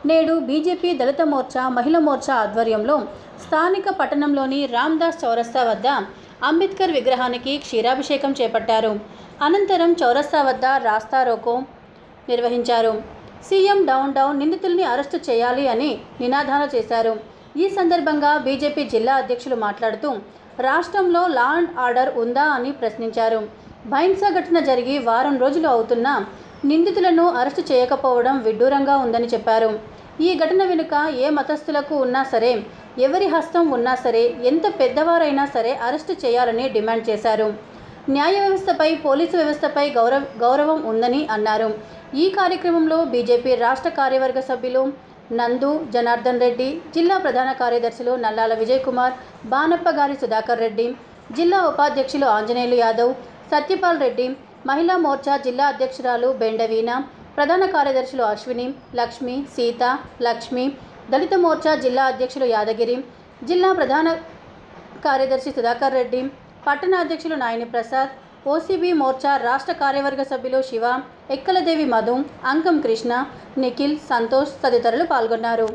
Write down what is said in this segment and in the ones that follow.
నేడు బీజేపీ దళిత మోర్చా మహిళా మోర్చా ఆధ్వర్యంలో స్థానిక పట్టణంలోని రామ్దాస్ చౌరస్తా వద్ద అంబేద్కర్ విగ్రహానికి క్షీరాభిషేకం చేపట్టారు అనంతరం చౌరస్తా వద్ద రాస్తా రోకో నిర్వహించారు సీఎం డౌన్ డౌన్ నిందితుల్ని అరెస్టు చేయాలి అని నినాదాలు చేశారు ఈ సందర్భంగా బీజేపీ జిల్లా అధ్యక్షులు మాట్లాడుతూ రాష్ట్రంలో లా అండ్ ఆర్డర్ ఉందా అని ప్రశ్నించారు భైంసా ఘటన జరిగి వారం రోజులు అవుతున్నా నిందితులను అరెస్టు చేయకపోవడం విడ్డూరంగా ఉందని చెప్పారు ఈ ఘటన వెనుక ఏ మతస్థులకు ఉన్నా సరే ఎవరి హస్తం ఉన్నా సరే ఎంత పెద్దవారైనా సరే అరెస్టు చేయాలని డిమాండ్ చేశారు న్యాయ వ్యవస్థపై పోలీసు వ్యవస్థపై గౌరవ గౌరవం ఉందని అన్నారు ఈ కార్యక్రమంలో బీజేపీ రాష్ట్ర కార్యవర్గ సభ్యులు నందు జనార్దన్ రెడ్డి జిల్లా ప్రధాన కార్యదర్శులు నల్లాల విజయ్ కుమార్ బానప్పగారి సుధాకర్ రెడ్డి జిల్లా ఉపాధ్యక్షులు ఆంజనేయులు యాదవ్ సత్యపాల్ రెడ్డి మహిళా మోర్చా జిల్లా అధ్యక్షురాలు బెండవీన ప్రధాన కార్యదర్శులు అశ్విని లక్ష్మి సీత లక్ష్మి దళిత మోర్చా జిల్లా అధ్యక్షులు యాదగిరి జిల్లా ప్రధాన కార్యదర్శి సుధాకర్ రెడ్డి పట్టణ అధ్యక్షులు నాయని ప్రసాద్ ఓసీబీ మోర్చా రాష్ట్ర కార్యవర్గ సభ్యులు శివ ఎక్కలదేవి మధు అంకం కృష్ణ నిఖిల్ సంతోష్ తదితరులు పాల్గొన్నారు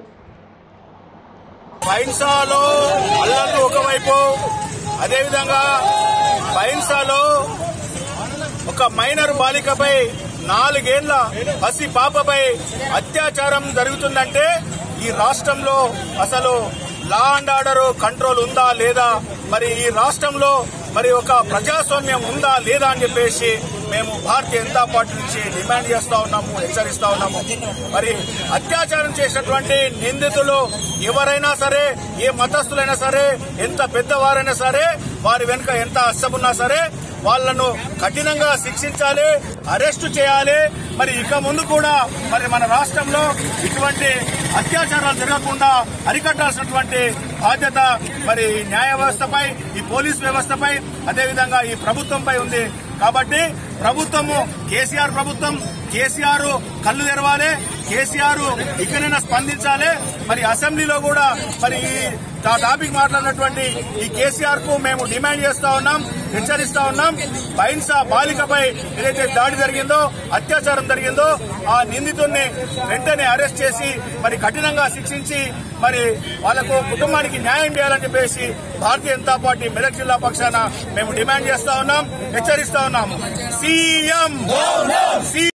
బైన్సాలో అల్లర్లు ఒకవైపు అదేవిధంగా బైన్సాలో ఒక మైనర్ బాలికపై నాలుగేళ్ల పసి పాపపై అత్యాచారం జరుగుతుందంటే ఈ రాష్ట్రంలో అసలు లా అండ్ ఆర్డర్ కంట్రోల్ ఉందా లేదా మరి ఈ రాష్ట్రంలో మరి ఒక ప్రజాస్వామ్యం ఉందా లేదా అని చెప్పేసి మేము భారతీయ జనతా పార్టీ నుంచి డిమాండ్ చేస్తా ఉన్నాము హెచ్చరిస్తా ఉన్నాము మరి అత్యాచారం చేసినటువంటి నిందితులు ఎవరైనా సరే ఏ మతస్థులైనా సరే ఎంత పెద్దవారైనా సరే వారి వెనుక ఎంత అస్సమున్నా సరే వాళ్లను కఠినంగా శిక్షించాలి అరెస్టు చేయాలి మరి ఇక ముందు కూడా మరి మన రాష్ట్రంలో ఇటువంటి అత్యాచారాలు జరగకుండా అరికట్టాల్సినటువంటి బాధ్యత మరి న్యాయ వ్యవస్థపై ఈ పోలీస్ వ్యవస్థపై అదేవిధంగా ఈ ప్రభుత్వంపై ఉంది కాబట్టి ప్రభుత్వము కేసీఆర్ ప్రభుత్వం కేసీఆర్ కళ్ళు తెరవాలి కేసీఆర్ ఇకనైనా స్పందించాలి మరి అసెంబ్లీలో కూడా మరి ఈ ఆ టాపిక్ మాట్లాడినటువంటి ఈ కేసీఆర్ కు మేము డిమాండ్ చేస్తా ఉన్నాం హెచ్చరిస్తా ఉన్నాం బైన్సా బాలికపై ఏదైతే దాడి జరిగిందో అత్యాచారం జరిగిందో ఆ నిందితుడిని వెంటనే అరెస్ట్ చేసి మరి కఠినంగా శిక్షించి మరి వాళ్ళకు కుటుంబానికి న్యాయం చేయాలని చెప్పేసి భారతీయ జనతా పార్టీ మెదక్ జిల్లా పక్షాన మేము డిమాండ్ చేస్తా ఉన్నాం హెచ్చరిస్తా ఉన్నాం సీఎం